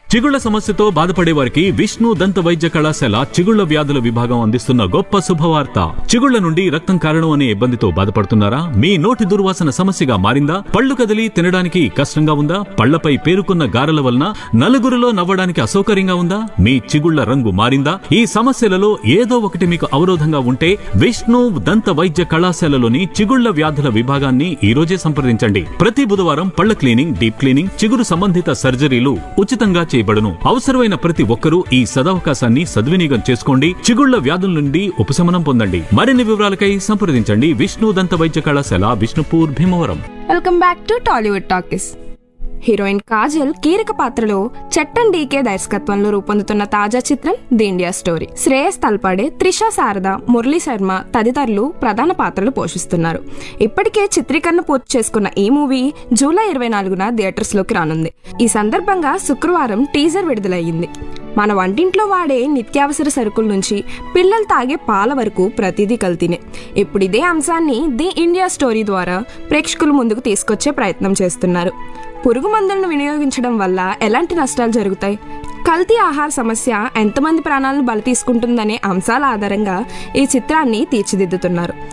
చిగుళ్ల సమస్యతో బాధపడే వారికి విష్ణు దంత వైద్య కళాశాల చిగుళ్ల వ్యాధుల విభాగం అందిస్తున్న గొప్ప శుభవార్త చిగుళ్ల నుండి రక్తం కారణం అనే ఇబ్బందితో బాధపడుతున్నారా మీ నోటి దుర్వాసన సమస్యగా మారిందా పళ్ళు కదిలి తినడానికి కష్టంగా ఉందా పళ్లపై పేరుకున్న గారెల వలన నలుగురిలో నవ్వడానికి అసౌకర్యంగా ఉందా మీ చిగుళ్ల రంగు మారిందా ఈ సమస్యలలో ఏదో ఒకటి మీకు అవరోధంగా ఉంటే విష్ణు దంత వైద్య కళాశాలలోని చిగుళ్ల వ్యాధుల విభాగాన్ని ఈ రోజే సంప్రదించండి ప్రతి బుధవారం పళ్ల క్లీనింగ్ డీప్ క్లీనింగ్ చిగురు సంబంధిత సర్జరీలు ఉచితంగా చేయబడును అవసరమైన ప్రతి ఒక్కరూ ఈ సదవకాశాన్ని సద్వినియోగం చేసుకోండి చిగుళ్ల వ్యాధుల నుండి ఉపశమనం పొందండి మరిన్ని వివరాలకై సంప్రదించండి విష్ణు దంత వైద్య కళాశాల Vishnupur Bhimavaram welcome back to Tollywood talkies heroine Kajal కీలక పాత్రలో చట్టన్ డీకే దర్శకత్వంలో రూపొందుతున్న తాజా చిత్రం the India story Shreyas Talpade Trisha Sharada Murali Sharma తదితరులు ప్రధాన పాత్రలు పోషిస్తున్నారు ఇప్పటికే చిత్రీకరణ పూర్తి చేసుకున్న ఈ మూవీ జూలై ఇరవై నాలుగున థియేటర్స్ లోకి రానుంది ఈ సందర్భంగా శుక్రవారం టీజర్ విడుదలయ్యింది మన వంటింట్లో వాడే నిత్యావసర సరుకుల నుంచి పిల్లలు తాగే పాల వరకు ప్రతిదీ కల్తీనే ఇప్పుడు ఇదే అంశాన్ని ది ఇండియా స్టోరీ ద్వారా ప్రేక్షకుల ముందుకు తీసుకొచ్చే ప్రయత్నం చేస్తున్నారు పురుగు మందులను వినియోగించడం వల్ల ఎలాంటి నష్టాలు జరుగుతాయి కల్తీ ఆహార సమస్య ఎంతమంది ప్రాణాలను బలి తీసుకుంటుందనే అంశాల ఆధారంగా ఈ చిత్రాన్ని తీర్చిదిద్దుతున్నారు